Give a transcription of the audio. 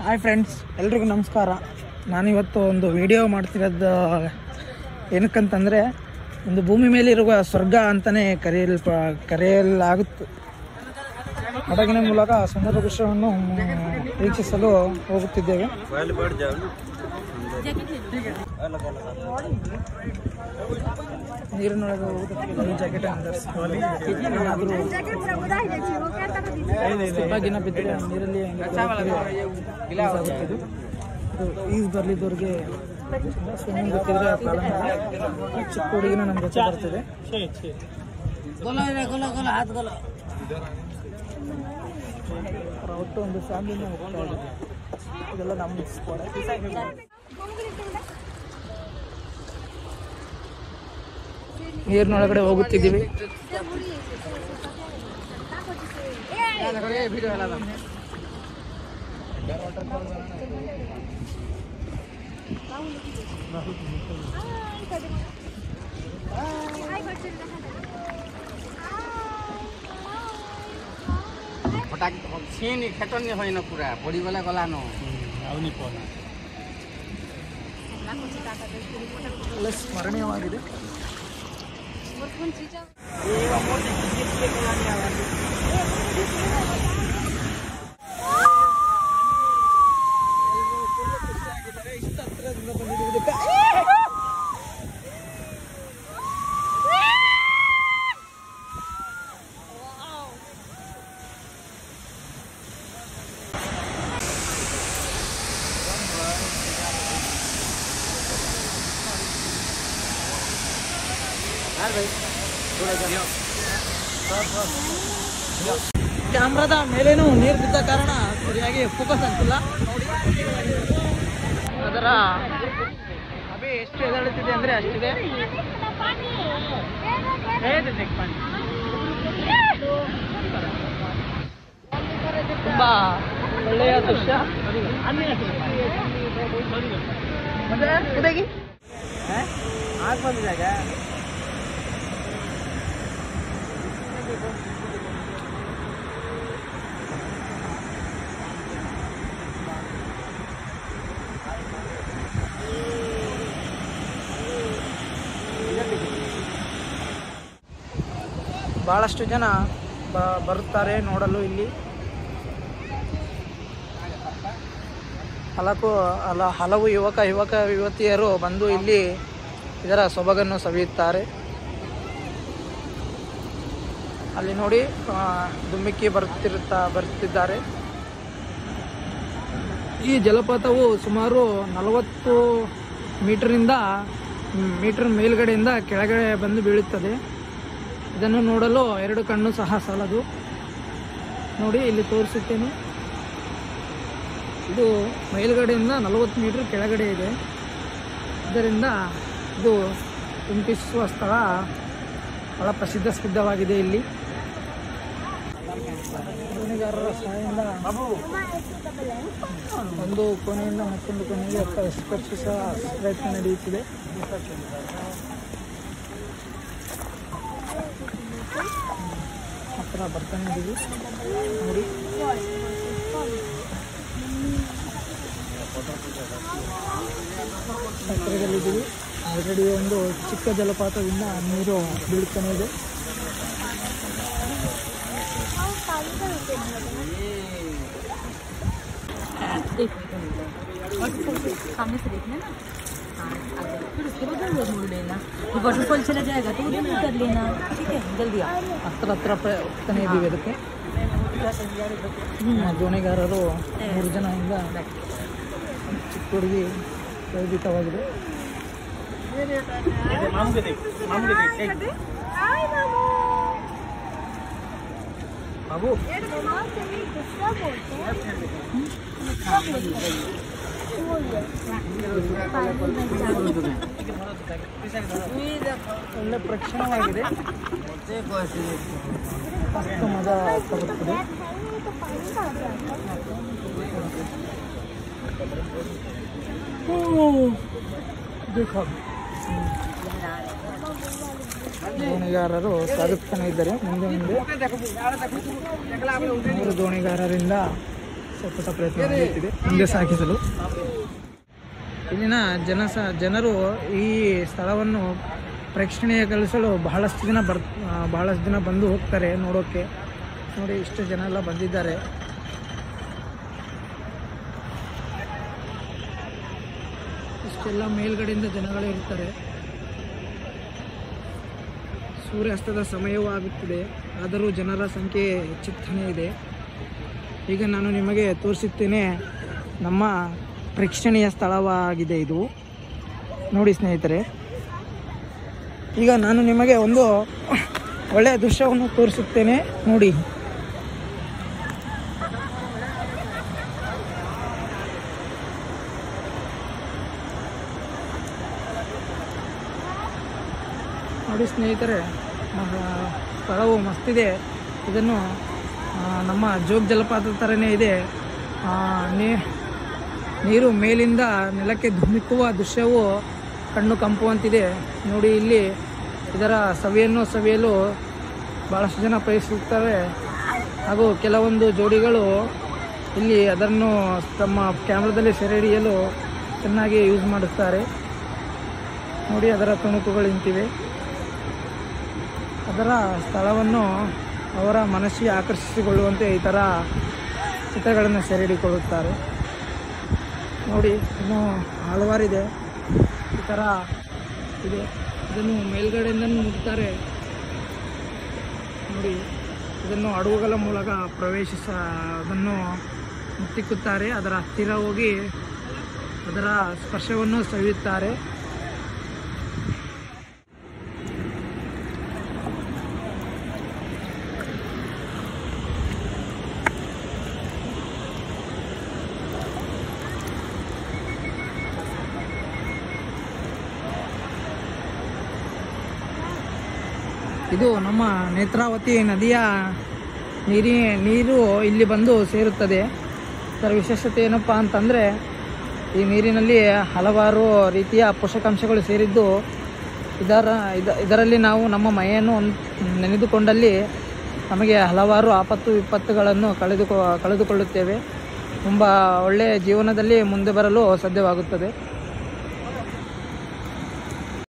Hi friends ಎಲ್ರಿಗೂ ನಮಸ್ಕಾರ ನಾನಿವತ್ತು ಒಂದು ವಿಡಿಯೋ ಮಾಡ್ತಿರೋದು ಏನಕ್ಕಂತಂದರೆ ಒಂದು ಭೂಮಿ ಮೇಲಿರುವ ಸ್ವರ್ಗ ಅಂತಲೇ ಕರೆಯಲ್ಪ ಕರೆಯಲಾಗುತ್ತೆ ಹಡಗಿನ ಮೂಲಕ ಸುಂದರ ದೃಶ್ಯವನ್ನು ಮ್, ವೀಕ್ಷಿಸಲು ಹೋಗುತ್ತಿದ್ದೇವೆ ನೀರಿನೊಳಗೆ ಹೋಗುತ್ತಿದ್ದೇವೆ ಜಾಕೆಟ್ ಸ್ಟೆಪ್ಪಾಗಿನ ಬಿದ್ದರೆ ನೀರಲ್ಲಿ ಯೂಸ್ ಆಗುತ್ತೆ ಇದು. ಇದು ಈಜ್ ಬರ್ಲಿದ್ದವ್ರಿಗೆ ಸ್ವಿಮ್ಮಿಂಗ್ ಗೊತ್ತಿದ್ರೆ ಪ್ರಾಬ್ಲಮ್ ಇಲ್ಲ ಚಿಕ್ಕ ಹುಡುಗಿನ ನಮ್ಮ ಜೊತೆ ಬರ್ತಿದೆ ಅವ್ರ ಒಟ್ಟು ಒಂದು ಫ್ಯಾಮಿಲಿನ ಹೋಗ್ತಾ ಇದೆ ಇದೆಲ್ಲ ನಮ್ಮ ಸ್ಪಾಟ್ ನೀರಿನೊಳಗಡೆ ಹೋಗುತ್ತಿದ್ದೀವಿ হঠাৎ চিনি খেতনি হয় ন পুৰা পঢ়িবলৈ গ'লা ন ಎಲ್ಲ ಸ್ಮರಣೀಯವಾಗಿದೆ ಕ್ಯಾಮ್ರಾದ ಮೇಲೇನು ನೀರು ಬಿದ್ದ ಕಾರಣ ಸರಿಯಾಗಿ ಫೋಕಸ್ ಆಗ್ತಿಲ್ಲ ನೋಡಿ ಅದರ ಅಭಿ ಎಷ್ಟು ಎದಳುತ್ತಿದೆ ಅಂದ್ರೆ ಅಷ್ಟಿದೆ ತುಂಬಾ ಒಳ್ಳೆಯ ದೃಶ್ಯ ಮತ್ತೆ ಉದಗಿ ಆಗ ಬಂದಿದಾಗ ಬಹಳಷ್ಟು ಜನ ಬ- ಬರುತ್ತಾರೆ ನೋಡಲು ಇಲ್ಲಿ ಹಲಕು ಹಲ ಹಲವು ಯುವಕ ಯುವಕ ಯುವತಿಯರು ಬಂದು ಇಲ್ಲಿ ಇದರ ಸೊಬಗನ್ನು ಸವಿಯುತ್ತಾರೆ ಅಲ್ಲಿ ನೋಡಿ ಆ, ದುಮ್ಮಿಕ್ಕಿ ಬರುತ್ತಿರುತ್ತಾ ಬರುತ್ತಿದ್ದಾರೆ ಈ ಜಲಪಾತವು ಸುಮಾರು ನಲವತ್ತು ಮೀಟರಿಂದ ಮೀಟರ್ ಮೇಲ್ಗಡೆಯಿಂದ ಕೆಳಗಡೆ ಬಂದು ಬೀಳುತ್ತದೆ ಇದನ್ನು ನೋಡಲು ಎರಡು ಕಣ್ಣು ಸಹ ಸಾಲದು ನೋಡಿ ಇಲ್ಲಿ ತೋರಿಸುತ್ತೇನೆ ಇದು ಮೇಲ್ಗಡೆಯಿಂದ ನಲವತ್ತು ಮೀಟರ್ ಕೆಳಗಡೆ ಇದೆ ಇದರಿಂದ ಇದು ತುಂಬಿಸುವ ಸ್ಥಳ ಬಹಳ ಪ್ರಸಿದ್ಧ ಸಿದ್ಧವಾಗಿದೆ ಇಲ್ಲಿ ಮೀನುಗಾರರ ಸಹಾಯದಿಂದ ಒಂದು ಕೊನೆಯಿಂದ ಮತ್ತೊಂದು ಕೊನೆಗೆ ಸ್ಪರ್ಶಿಸುವ ಪ್ರಯತ್ನ ನಡೆಯುತ್ತಿದೆ ಹತ್ರ ಬರ್ತಾನೆ ಇದೀವಿ ನೋಡಿ ಹತ್ತಿರದಲ್ಲಿದ್ದೀವಿ ಆಲ್ರೆಡಿ ಒಂದು ಚಿಕ್ಕ ಜಲಪಾತದಿಂದ ನೀರು ಬೀಳುತ್ತಾನೆ ಇದೆ सामने से देखना ना हाँ आगे फिर उसके बाद उधर मुड़ लेना वो वाटरफॉल चला जाएगा तो उधर मुड़ कर लेना ठीक है जल्दी आओ ಹತ್ರ ಹತ್ರ ಪ- ಹೋಗ್ತಾನೆ ಇದ್ದೀವಿ ಅದಕ್ಕೆ ನಮ್ಮ ದೋಣಿಗಾರರು ಮೂರು ಜನದಿಂದ ಚಿಕ್ಕ ಹುಡುಗಿ ಭಯಭೀತವಾಗಿದೆ ಬಾಬು ಒಳ್ಳೆ ಪ್ರಕ್ಷಣವಾಗಿದೆ ಮಸ್ತ್ ಮಜಾ ಬರುತ್ತದೆ देखो ದೋಣಿಗಾರರು ಸಾಗುತ್ತಾನೆ ಇದ್ದಾರೆ ಮುಂದೆ ಮುಂದೆ ಮೂರು ದೋಣಿಗಾರರಿಂದ ಸತತ ಪ್ರಯತ್ನ ನಡೆಯುತ್ತಿದೆ ಮುಂದೆ ಸಾಗಿಸಲು ಇಲ್ಲಿನ ಜನಸ ಜನರು ಈ ಸ್ಥಳವನ್ನು ಪ್ರೇಕ್ಷಣೀಯಗೊಳಿಸಲು ಬಹಳಷ್ಟು ದಿನ ಬರ್ ಆ, ಬಹಳಷ್ಟು ದಿನ ಬಂದು ಹೋಗ್ತಾರೆ ನೋಡೋಕ್ಕೆ ನೋಡಿ ಇಷ್ಟು ಜನ ಎಲ್ಲ ಬಂದಿದ್ದಾರೆ ಇಷ್ಟೆಲ್ಲ ಮೇಲ್ಗಡೆಯಿಂದ ಜನಗಳು ಇರ್ತಾರೆ ಸೂರ್ಯಾಸ್ತದ ಸಮಯವೂ ಆಗುತ್ತಿದೆ ಆದರೂ ಜನರ ಸಂಖ್ಯೆ ಹೆಚ್ಚುತ್ತಾನೇ ಇದೆ ಈಗ ನಾನು ನಿಮಗೆ ತೋರಿಸುತ್ತೇನೆ ನಮ್ಮ ಪ್ರೇಕ್ಷಣೀಯ ಸ್ಥಳವಾಗಿದೆ ಇದು ನೋಡಿ ಸ್ನೇಹಿತರೆ ಈಗ ನಾನು ನಿಮಗೆ ಒಂದು ಒಳ್ಳೆಯ ದೃಶ್ಯವನ್ನು ತೋರಿಸುತ್ತೇನೆ ನೋಡಿ ನೋಡಿ ಸ್ನೇಹಿತರೆ ಮ- ಸ್ಥಳವು ಮಸ್ತಿದೆ ಇದನ್ನು ಆ, ನಮ್ಮ ಜೋಗ ಜಲಪಾತದ ಥರನೇ ಇದೆ ಆ, ನೀ- ನೀರು ಮೇಲಿಂದ ನೆಲಕ್ಕೆ ಧುಮುಕುವ ದೃಶ್ಯವು ಕಣ್ಣು ಕಂಪುವಂತಿದೆ ನೋಡಿ ಇಲ್ಲಿ ಇದರ ಸವಿಯನ್ನು ಸವಿಯಲು ಭಾಳಷ್ಟು ಜನ ಪ್ರಯತ್ನಿಸುತ್ತಾರೆ ಹಾಗೂ ಕೆಲವೊಂದು ಜೋಡಿಗಳು ಇಲ್ಲಿ ಅದನ್ನು ತಮ್ಮ ಕ್ಯಾಮ್ರಾದಲ್ಲಿ ಸೆರೆ ಹಿಡಿಯಲು ಚೆನ್ನಾಗಿ ಯೂಸ್ ಮಾಡುತ್ತಾರೆ ನೋಡಿ ಅದರ ತುಣುಕುಗಳು ನಿಂತಿವೆ ಅದರ ಸ್ಥಳವನ್ನು ಅವರ ಮನಸ್ಸಿಗೆ ಆಕರ್ಷಿಸಿಕೊಳ್ಳುವಂತೆ ಈ ಥರ ಚಿತ್ರಗಳನ್ನು ಸೆರೆ ಹಿಡಿಕೊಳ್ಳುತ್ತಾರೆ ನೋಡಿ ಇನ್ನೂ ಹಲವಾರಿದೆ ಈ ಥರ ಇದೆ ಇದನ್ನು ಮೇಲ್ಗಡೆಯಿಂದ ಮುಟ್ತಾರೆ ನೋಡಿ ಇದನ್ನು ಹಡಗುಗಳ ಮೂಲಕ ಪ್ರವೇಶಿಸ ಅದನ್ನು ಮುತ್ತಿಕ್ಕುತ್ತಾರೆ ಅದರ ಹತ್ತಿರ ಹೋಗಿ ಅದರ ಸ್ಪರ್ಶವನ್ನು ಸವಿಯುತ್ತಾರೆ ಇದು ನಮ್ಮ ನೇತ್ರಾವತಿ ನದಿಯ ನೀರಿ ನೀರು ಇಲ್ಲಿ ಬಂದು ಸೇರುತ್ತದೆ ಇದರ ವಿಶೇಷತೆ ಏನಪ್ಪ ಅಂತಂದರೆ ಈ ನೀರಿನಲ್ಲಿ ಹಲವಾರು ರೀತಿಯ ಪೋಷಕಾಂಶಗಳು ಸೇರಿದ್ದು ಇದರ ಇದ ಇದರಲ್ಲಿ ನಾವು ನಮ್ಮ ಮೈಯನ್ನು ಒಂದ್- ನೆನೆದುಕೊಂಡಲ್ಲಿ ನಮಗೆ ಹಲವಾರು ಆಪತ್ತು ವಿಪತ್ತುಗಳನ್ನು ಕಳೆದುಕೊ ಕಳೆದುಕೊಳ್ಳುತ್ತೇವೆ ತುಂಬ ಒಳ್ಳೆಯ ಜೀವನದಲ್ಲಿ ಮುಂದೆ ಬರಲು ಸಾಧ್ಯವಾಗುತ್ತದೆ